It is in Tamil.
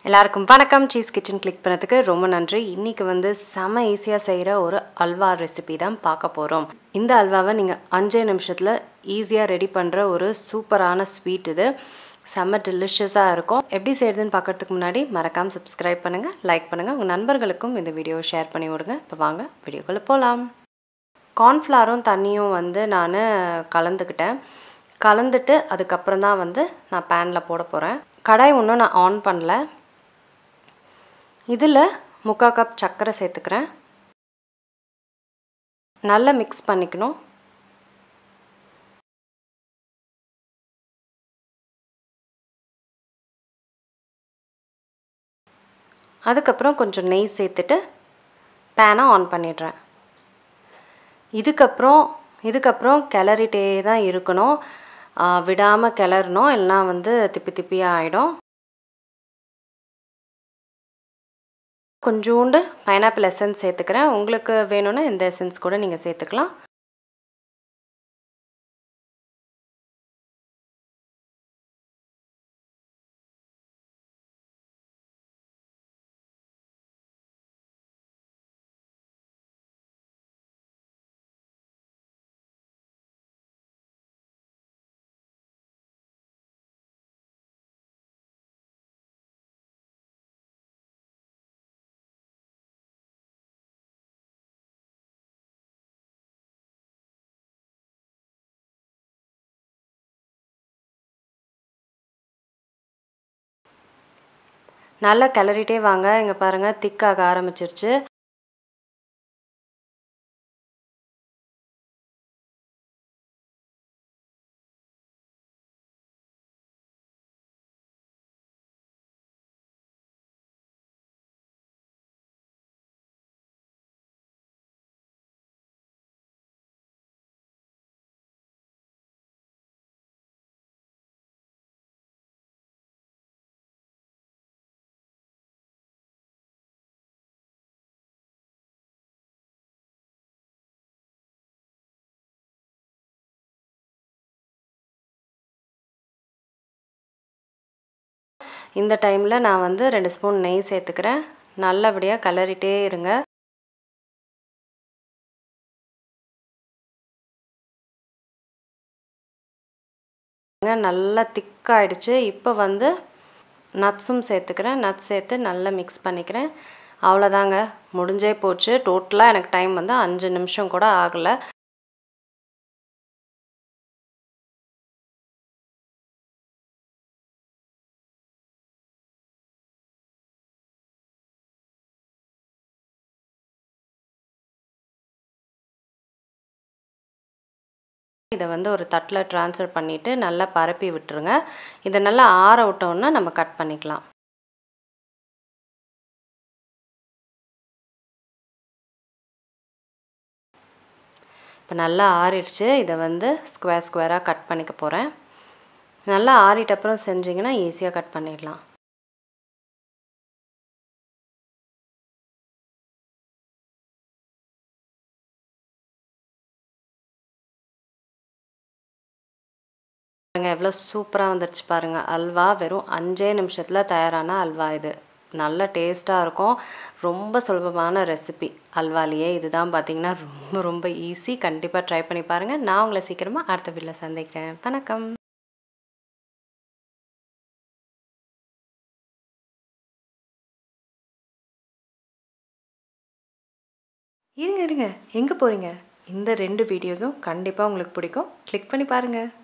எல்லாருக்கும் வணக்கம் சீஸ் கிச்சன் கிளிக் பண்ணதுக்கு ரொம்ப நன்றி இன்றைக்கி வந்து செம ஈஸியாக செய்கிற ஒரு அல்வா ரெசிபி தான் பார்க்க போகிறோம் இந்த அல்வாவை நீங்கள் அஞ்சே நிமிஷத்தில் ஈஸியாக ரெடி பண்ணுற ஒரு சூப்பரான ஸ்வீட் இது செம்ம டெலிஷியஸாக இருக்கும் எப்படி செய்கிறதுன்னு பார்க்கறதுக்கு முன்னாடி மறக்காமல் சப்ஸ்கிரைப் பண்ணுங்கள் லைக் பண்ணுங்கள் உங்கள் நண்பர்களுக்கும் இந்த வீடியோவை ஷேர் பண்ணி விடுங்க இப்போ வாங்க வீடியோக்குள்ளே போகலாம் கார்ன்ஃப்ளாரும் தண்ணியும் வந்து நான் கலந்துக்கிட்டேன் கலந்துட்டு அதுக்கப்புறம் தான் வந்து நான் பேனில் போட போகிறேன் கடாய் ஒன்றும் நான் ஆன் பண்ணல இதில் முக்கால் கப் சர்க்கரை சேர்த்துக்கிறேன் நல்லா மிக்ஸ் பண்ணிக்கணும் அதுக்கப்புறம் கொஞ்சம் நெய் சேர்த்துட்டு பேனை ஆன் பண்ணிடுறேன் இதுக்கப்புறம் இதுக்கப்புறம் கிளறிட்டே தான் இருக்கணும் விடாமல் கிளறணும் இல்லைனா வந்து திப்பி திப்பியாக ஆகிடும் கொஞ்சோண்டு பைனாப்பிள் எசன்ஸ் சேர்த்துக்கிறேன் உங்களுக்கு வேணும்னா இந்த எசன்ஸ் கூட நீங்கள் சேர்த்துக்கலாம் நல்லா கிளறிட்டே வாங்க இங்கே பாருங்கள் திக்காக ஆரம்பிச்சிருச்சு இந்த டைமில் நான் வந்து ரெண்டு ஸ்பூன் நெய் சேர்த்துக்கிறேன் நல்லபடியாக கிளறிட்டே இருங்க நல்லா திக்காயிடுச்சு இப்போ வந்து நட்ஸும் சேர்த்துக்கிறேன் நட்ஸ் சேர்த்து நல்லா மிக்ஸ் பண்ணிக்கிறேன் அவ்வளோதாங்க முடிஞ்சே போச்சு டோட்டலாக எனக்கு டைம் வந்து அஞ்சு நிமிஷம் கூட ஆகலை இதை வந்து ஒரு தட்டில் ட்ரான்ஸ்ஃபர் பண்ணிவிட்டு நல்லா பரப்பி விட்டுருங்க இதை நல்லா ஆற விட்டோன்னா நம்ம கட் பண்ணிக்கலாம் இப்போ நல்லா ஆறிடுச்சு இதை வந்து ஸ்கொயர் ஸ்கொயராக கட் பண்ணிக்க போகிறேன் நல்லா ஆறிட்ட அப்புறம் செஞ்சிங்கன்னா ஈஸியாக கட் பண்ணிடலாம் பாருங்கள் எவ்வளோ சூப்பராக வந்துருச்சு பாருங்கள் அல்வா வெறும் அஞ்சே நிமிஷத்தில் தயாரான அல்வா இது நல்ல டேஸ்ட்டாக இருக்கும் ரொம்ப சுலபமான ரெசிபி அல்வாலேயே இதுதான் பார்த்திங்கன்னா ரொம்ப ரொம்ப ஈஸி கண்டிப்பாக ட்ரை பண்ணி பாருங்கள் நான் உங்களை சீக்கிரமாக அடுத்த வீட்டில் சந்திக்கிறேன் வணக்கம் இருங்க இருங்க எங்கே போகிறீங்க இந்த ரெண்டு வீடியோஸும் கண்டிப்பாக உங்களுக்கு பிடிக்கும் கிளிக் பண்ணி பாருங்கள்